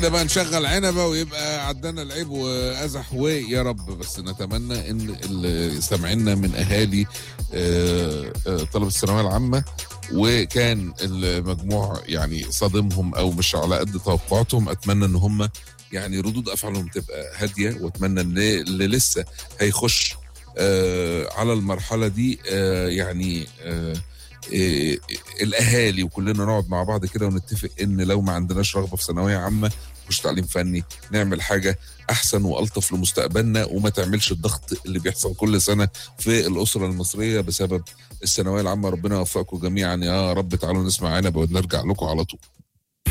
كده بقى نشغل عنبه ويبقى عدانا العيب وازح ويا رب بس نتمنى ان اللي سامعينا من اهالي آه، آه، طلبه الثانويه العامه وكان المجموع يعني صادمهم او مش على قد توقعاتهم اتمنى ان هم يعني ردود افعالهم تبقى هاديه واتمنى ان اللي لسه هيخش آه، على المرحله دي آه، يعني آه، آه، الاهالي وكلنا نقعد مع بعض كده ونتفق ان لو ما عندناش رغبه في ثانويه عامه مش تعليم فني نعمل حاجه احسن والطف لمستقبلنا وما تعملش الضغط اللي بيحصل كل سنه في الاسره المصريه بسبب الثانويه العامه ربنا يوفقكم جميعا يا رب تعالوا نسمع عنب ونرجع لكم على طول